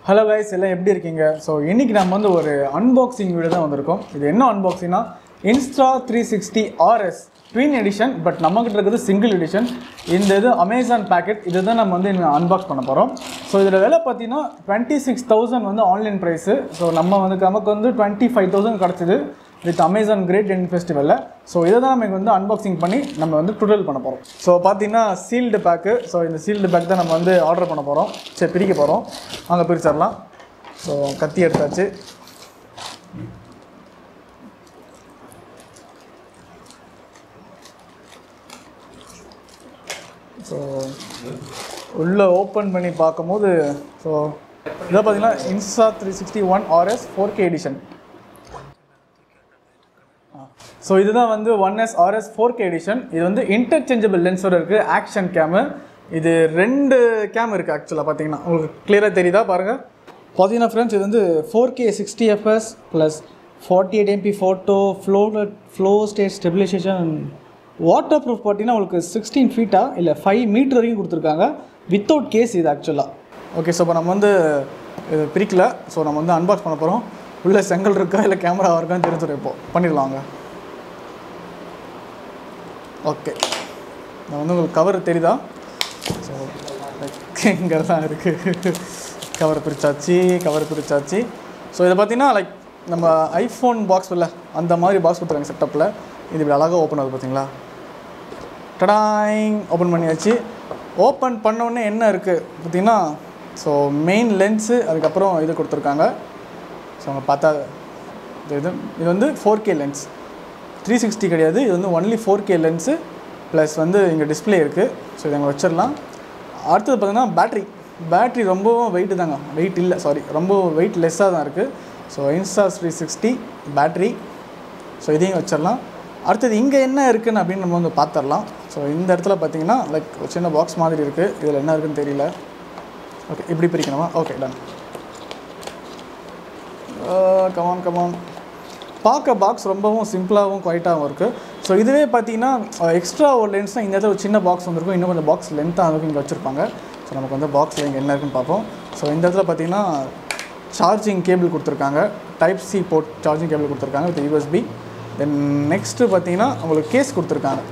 hello guys எல்லாம் எப்படி இருக்கீங்க ஸோ இன்னைக்கு நம்ம வந்து ஒரு அன்பாக்சிங் வீடியோ தான் வந்திருக்கோம் இது என்ன அன்பாக்சிங்னா Insta three sixty RS twin edition but நம்மக்கிட்ட இருக்கிறது சிங்கிள் எடிஷன் இந்த இது அமேசான் பேக்கெட் இது தான் நம்ம வந்து அன்பாக்ஸ் பண்ண போகிறோம் ஸோ இதில் விலை பார்த்தீங்கன்னா டுவெண்ட்டி சிக்ஸ் தௌசண்ட் வந்து ஆன்லைன் ப்ரைஸு ஸோ நம்ம வந்து நமக்கு வந்து டுவெண்ட்டி ஃபைவ் தௌசண்ட் கிடச்சிது வித் அமேசான் கிரேட் என் ஃபெஸ்டிவலில் ஸோ இதை தான் நம்ம இங்க வந்து அன்பாக்சிங் பண்ணி நம்ம வந்து டுடல் பண்ண போகிறோம் ஸோ பார்த்தீங்கன்னா சீல்டு பேக்கு ஸோ இந்த சீல்டு பேக் தான் நம்ம வந்து ஆர்டர் பண்ண போகிறோம் சரி பிரிக்க போகிறோம் அங்கே பிரிச்சிடலாம் ஸோ கத்தி எடுத்தாச்சு ஸோ உள்ளே ஓப்பன் பண்ணி பார்க்கும்போது ஸோ இதை பார்த்தீங்கன்னா Insta three sixty one RS four K edition so இதுதான் வந்து one S RS four K edition இது வந்து இன்டர்சேஞ்சபிள் லென்ஸோட இருக்குது ஆக்ஷன் கேமு இது ரெண்டு கேம் இருக்குது ஆக்சுவலாக பார்த்தீங்கன்னா உங்களுக்கு கிளியராக தெரியுதா பாருங்கள் பார்த்தீங்கன்னா ஃப்ரெண்ட்ஸ் இது வந்து four K sixty FPS plus forty eight MP photo flow flow state stabilization waterproof பார்த்தீங்கன்னா உங்களுக்கு சிக்ஸ்டீன் ஃபீட்டா இல்லை ஃபைவ் மீட்டர் வரைக்கும் கொடுத்துருக்காங்க வித்தவுட் கேஸ் இது ஆக்சுவலாக ஓகே ஸோ இப்போ நம்ம வந்து இது பிரிக்கல ஸோ நம்ம வந்து அன்பாக்ஸ் பண்ண போகிறோம் உள்ளே செங்கல் இருக்கா இல்லை கேமரா இருக்கான்னு தெரிஞ்சுடும் இப்போ பண்ணிடலாங்க ஓகே நான் வந்து உங்களுக்கு கவர் தெரியுதா ஸோ இங்கே தான் இருக்குது கவர் பிரிச்சாச்சு கவர் பிரிச்சாச்சு ஸோ இதை பார்த்தீங்கன்னா லைக் நம்ம ஐஃபோன் பாக்ஸ் இல்லை அந்த மாதிரி பாக்ஸ் கொடுத்துருக்காங்க செட்டப்பில் இது இப்படி அழகாக ஓப்பன் ஆகுது பார்த்தீங்களா டடாயிங் ஓப்பன் பண்ணியாச்சு ஓப்பன் உடனே என்ன இருக்குது பார்த்தீங்கன்னா ஸோ மெயின் லென்ஸு அதுக்கப்புறம் இது கொடுத்துருக்காங்க ஸோ அவங்க பார்த்தா இது இது இது வந்து four K lens three sixty கிடையாது இது வந்து only four K lens plus வந்து இங்கே டிஸ்பிளே இருக்குது ஸோ இதை அங்கே வச்சிடலாம் அடுத்தது பார்த்தீங்கன்னா பேட்ரி பேட்ரி ரொம்பவும் வெயிட்டு தாங்க வெயிட் இல்லை சாரி ரொம்ப வெயிட் லெஸ்ஸாக தான் இருக்குது so Insta three sixty battery so இதையும் வச்சிடலாம் அடுத்தது இங்கே என்ன இருக்குன்னு அப்படின்னு நம்ம வந்து பார்த்துடலாம் ஸோ இந்த இடத்துல பார்த்தீங்கன்னா லைக் ஒரு சின்ன பாக்ஸ் மாதிரி இருக்குது இதில் என்ன இருக்குன்னு தெரியல ஓகே இப்படி பிரிக்கணுமா ஓகே டன் கமான் கமான் பார்க்க பாக்ஸ் ரொம்பவும் சிம்பிளாகவும் குவைட்டாகவும் இருக்குது ஸோ இதுவே பார்த்தீங்கன்னா எக்ஸ்ட்ரா ஒரு லென்ஸ்னால் இந்த இடத்துல ஒரு சின்ன பாக்ஸ் வந்திருக்கும் இன்னும் கொஞ்சம் பாக்ஸ் லென்த்தாக இருக்கும் இங்கே வச்சுருப்பாங்க ஸோ நமக்கு வந்து பாக்ஸில் இங்கே என்ன இருக்குன்னு பார்ப்போம் ஸோ இந்த இடத்துல பார்த்தீங்கன்னா சார்ஜிங் கேபிள் கொடுத்துருக்காங்க type C port charging cable கொடுத்துருக்காங்க வித் யூஎஸ்பி தென் நெக்ஸ்ட்டு பார்த்தீங்கன்னா உங்களுக்கு கேஸ் கொடுத்துருக்காங்க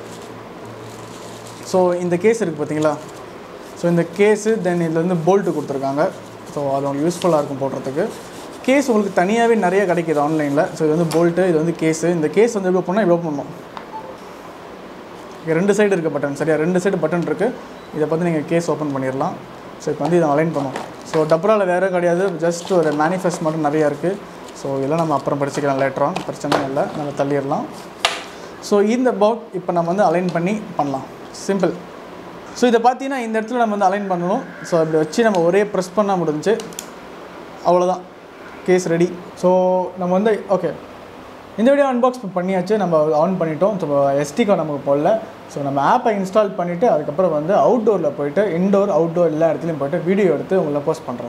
ஸோ இந்த கேஸ் இருக்குது பார்த்தீங்களா ஸோ இந்த கேஸு தென் இதில் வந்து போல்ட்டு கொடுத்துருக்காங்க ஸோ அது உங்களுக்கு யூஸ்ஃபுல்லாக இருக்கும் போடுறதுக்கு கேஸ் உங்களுக்கு தனியாகவே நிறைய கிடைக்கிது ஆன்லைனில் ஸோ இது வந்து போல்ட்டு இது வந்து கேஸு இந்த கேஸ் வந்து எவ்வளோ பண்ணால் எவ்வளோ பண்ணணும் இங்கே ரெண்டு சைடு இருக்குது பட்டன் சரியா ரெண்டு சைடு பட்டன் இருக்குது இதை பார்த்து நீங்கள் கேஸ் ஓப்பன் பண்ணிடலாம் ஸோ இப்போ வந்து இதை அலைன் பண்ணுவோம் ஸோ டப்ராவில் வேறு கிடையாது ஜஸ்ட் ஒரு மேனிஃபெஸ்ட் மட்டும் நிறையா இருக்குது ஸோ இதெல்லாம் நம்ம அப்புறம் படிச்சுக்கலாம் லேட்டரான் பிரச்சனை இல்லை நம்ம தள்ளிடலாம் ஸோ இந்த பவுட் இப்போ நம்ம வந்து அலைன் பண்ணி பண்ணலாம் சிம்பிள் ஸோ இதை பார்த்தீங்கன்னா இந்த இடத்துல நம்ம வந்து அலைன் பண்ணணும் ஸோ அப்படி வச்சு நம்ம ஒரே ப்ரெஸ் பண்ணால் முடிஞ்சு அவ்வளோதான் கேஸ் ரெடி ஸோ நம்ம வந்து ஓகே இந்த வீடியோ அன்பாக்ஸ் பண்ணியாச்சு நம்ம ஆன் பண்ணிட்டோம் ஸோ எஸ்டி கார்டு நமக்கு போடல ஸோ நம்ம ஆப்பை இன்ஸ்டால் பண்ணிவிட்டு அதுக்கப்புறம் வந்து அவுட்டோரில் போயிட்டு இன்டோர் அவுட்டோர் எல்லா இடத்துலையும் போயிட்டு வீடியோ எடுத்து உங்களை போஸ்ட் பண்ணுறோம்